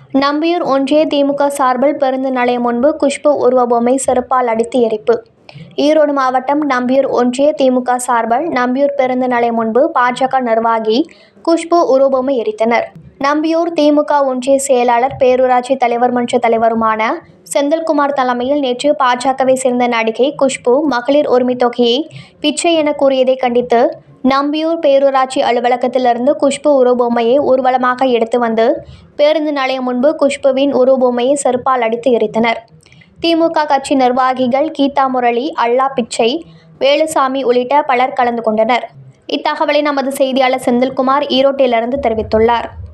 நம்பியூர் ஒன்றிய திமுக சார்பில் பேருந்து நிலையம் முன்பு குஷ்பு உருவபொம்மை செருப்பால் அடித்து எரிப்பு ஈரோடு மாவட்டம் நம்பியூர் ஒன்றிய திமுக சார்பில் நம்பியூர் பேருந்து நிலையம் முன்பு பாஜக நிர்வாகி குஷ்பு உருவபொம்மை எரித்தனர் நம்பியூர் திமுக ஒன்றிய செயலாளர் பேரூராட்சி தலைவர் மன்ற தலைவருமான செந்தில்குமார் தலைமையில் நேற்று பாஜகவை சேர்ந்த நடிகை குஷ்பு மகளிர் உரிமை தொகையை பிச்சை என கூறியதை கண்டித்து நம்பியூர் பேரூராட்சி அலுவலகத்திலிருந்து குஷ்பு உருவபொம்மையை ஊர்வலமாக எடுத்து வந்து பேருந்து நிலையம் முன்பு குஷ்புவின் உருவபொம்மையை செருப்பால் அடித்து எரித்தனர் திமுக கட்சி நிர்வாகிகள் கீதா முரளி அல்லா பிச்சை வேலுசாமி உள்ளிட்ட பலர் கலந்து கொண்டனர் இத்தகவலை நமது செய்தியாளர் செந்தில்குமார் ஈரோட்டிலிருந்து தெரிவித்துள்ளார்